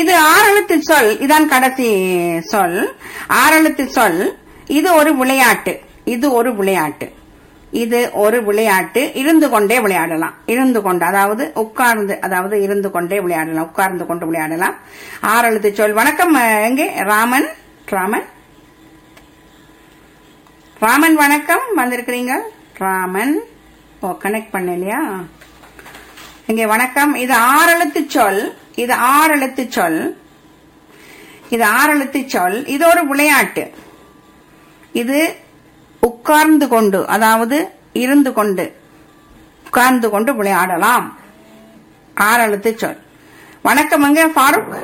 இது ஆறெழுத்து சொல் இதான் கடைசி சொல் ஆறெழுத்து சொல் இது ஒரு விளையாட்டு இது ஒரு விளையாட்டு இது ஒரு விளையாட்டு இருந்து கொண்டே விளையாடலாம் இருந்து கொண்டு அதாவது உட்கார்ந்து அதாவது இருந்து கொண்டே விளையாடலாம் உட்கார்ந்து கொண்டு விளையாடலாம் ஆறெழுத்து சொல் வணக்கம் அஹ், எங்கே ராமன் ராமன் ராமன் வணக்கம் வந்திருக்கிறீங்க ராமன் ஓ கனெக்ட் பண்ணலையா இங்கே வணக்கம் இது ஆறெழுத்து சொல் இது ஆறெழுத்து சொல் இது ஆறெழுத்து சொல் இது ஒரு விளையாட்டு இது உட்கார்ந்து கொண்டு அதாவது இருந்து கொண்டு உட்கார்ந்து கொண்டு விளையாடலாம் ஆறெழுத்து சொல் வணக்கம் அங்க ஃபாரூக்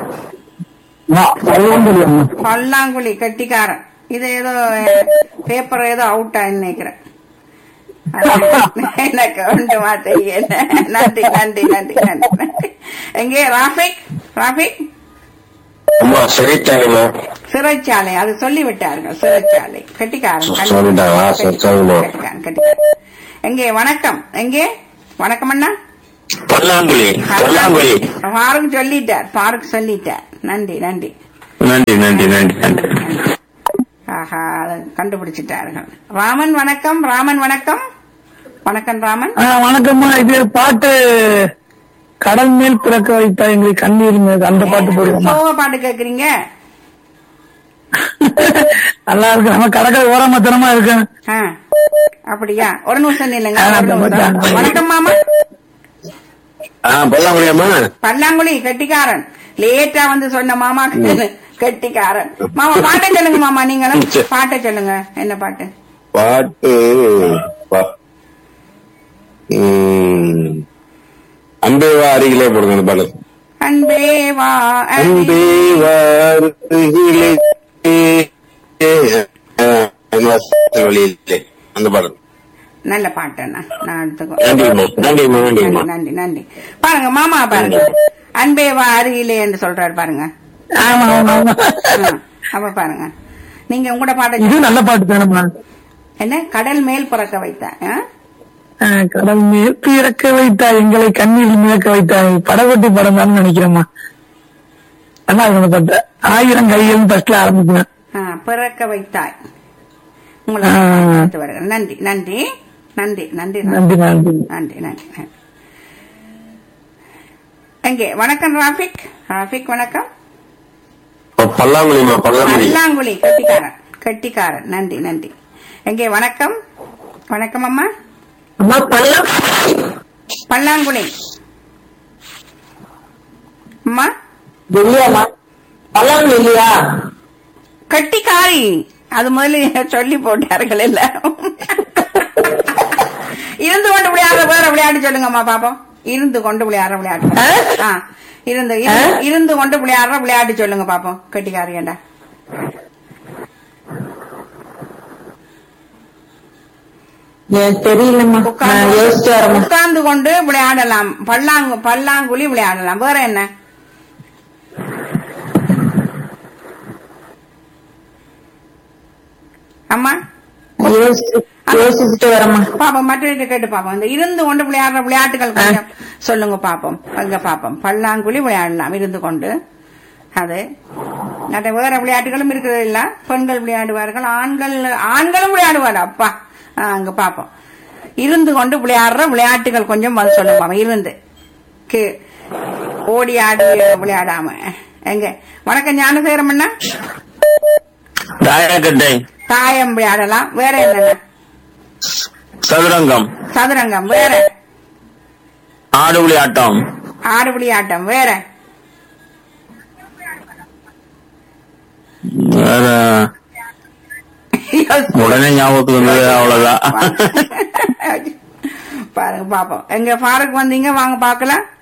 பல்லாங்குழி கட்டிக்காரன் இது ஏதோ பேப்பர் ஏதோ அவுட்டா நினைக்கிறேன் எனக்கு ஒன்றுமா தெரியல நன்றி நன்றி நன்றி நன்றி நன்றி எங்கே ராஃபிக் ராஃபிக் அம்மா சிறைச்சாலைமா சிறைச்சாலை அது சொல்லி விட்டார்கள் சிறைச்சாலை கட்டிக்காரன் சொ- சொல்லிட்டாங்களா? சரி, சொல்லுங்க. கட்டிக்காரன் கட்டிக்காரன் எங்கே வணக்கம் எங்கே வணக்கம் அண்ணா பல்லாங்குழி பல்லாங்குழி பாருக் சொல்லிட்டார் பாருக் சொல்லிட்டார் நன்றி நன்றி நன்றி நன்றி நன்றி நன்றி ஆஹா அதை கண்டுபிடிச்சிட்டார்கள் ராமன் வணக்கம் ராமன் வணக்கம் வணக்கம் ராமன் ஆ, வணக்கம்மா இது பாட்டு கடல் மேல் பிறக்க வைத்தா எங்களை கண்ணீர் மேல் அந்த பாட்டு போடுவோமா சோக பாட்டு கேக்குறீங்க நல்லா இருக்கு நம்ம கடற்கரை ஓரமத்தனமா இருக்கேன் ஆ, அப்படியா ஒரு நிமிஷம் இல்லைங்க ஆ, ஒரு அந்த நிமிஷம். மாதிரி. வணக்கம் மாமா ஆ பல்லாங்குழியாம்மா பல்லாங்குழி கெட்டிக்காரன் லேட்டா வந்து சொன்ன மாமா கெட்டிக்காரன் மாமா பாட்டை சொல்லுங்க மாமா நீங்களும் சரி. பாட்டை சொல்லுங்க என்ன பாட்டு பாட்டு பா- ம், அன்பே வா அருகிலே போடுங்க அந்த பாடல் அன்பே வா அன்பே வா அருகிலே ஆ, வழியிலே அந்த பாடல் நல்ல பாட்டு அண்ணா நான் எடுத்துக்கோ நன்றிம்மா நன்றிம்மா நன்றிம்மா நன்றி நன்றி பாருங்க மாமா பாருங்க அன்பே வா அருகிலே என்று சொல்றாரு பாருங்க ஆமா ஆமா ஆமா ஆ, அப்ப பாருங்க நீங்க உங்களோட பாட்டை இது நல்ல பாட்டு தானம்மா என்ன கடல் மேல் பிறக்க வைத்த ஆ? ஆ, கடல் மேல் பிறக்க வைத்தா எங்களை கண்ணீர் மிதக்க வைத்தா படகொட்டி படம் தான் நினைக்கிறேம்மா நல்லா இருக்கு அந்த பாட்டு ஆயிரம் கைகள் ஃபர்ஸ்ட்ல ஆரம்பிக்கிறேன் ஆ, பிறக்க வைத்தாய் உங்களை ஆ. அடுத்து வருகிறேன். நன்றி நன்றி நன்றி நன்றி நன்றி நன்றி நன்றி நன்றி நன்றி எங்கே வணக்கம் ராஃபிக் ராஃபிக் வணக்கம் பல்லாங்குழிமா பல்லாங்குழி பல்லாங்குழி கட்டிக்காரன் கட்டிக்காரன் நன்றி நன்றி எங்கே வணக்கம் வணக்கம் அம்மா அம்மா பல்லம் பல்லாங்குழி அம்மா இல்லையாம்மா பல்லாங்குழி இல்லையா கட்டிக்காரி அது முதல்ல சொல்லி போட்டார்கள் எல்லாரும் இருந்து கொண்டு விளையாடுற வேற விளையாட்டு சொல்லுங்கம்மா பாப்போம் இருந்து கொண்டு விளையாடுற விளையாட்டு ஆ, இருந்து இருந்து- இருந்து கொண்டு விளையாடுற விளையாட்டு சொல்லுங்க பாப்போம் கட்டிக்காரி ஏண்டா தெரியலம்மா உட்கார்ந்து உட்கார்ந்து கொண்டு விளையாடலாம் பல்லாங்கு பல்லாங்குழி விளையாடலாம் வேற என்ன அம்மா யோசிச்சுட்டு வரமா பாப்போம் மற்றவர்கிட்ட கேட்டு பாப்போம் இந்த இருந்து கொண்டு விளையாடுற விளையாட்டுகள் கொஞ்சம் சொல்லுங்க பாப்போம் அங்க பாப்போம் பல்லாங்குழி விளையாடலாம் இருந்து கொண்டு அது நிறைய வேற விளையாட்டுகளும் இருக்கிறது இல்ல பெண்கள் விளையாடுவார்கள் ஆண்கள் ஆண்களும் விளையாடுவாரு அப்பா ஆ, அங்க பாப்போம் இருந்து கொண்டு விளையாடுற விளையாட்டுகள் கொஞ்சம் வந்து சொல்லுங்க பாப்போம் இருந்து கி- ஓடி ஆடி விளையாடாம எங்க வணக்கம் ஞானசேகரம் அண்ணா தாயக்கட்டை தாயம் விளையாடலாம் வேற என்னென்ன சதுரங்கம் சதுரங்கம் வேற ஆடுபுலி ஆட்டம் ஆடுபுலி ஆட்டம் வேற வேற உடனே ஞாபகத்துக்கு வந்தது அவ்வளவுதான் பாருங்க பாப்போம் எங்க ஃபாரூக் வந்தீங்க வாங்க பாக்கலாம்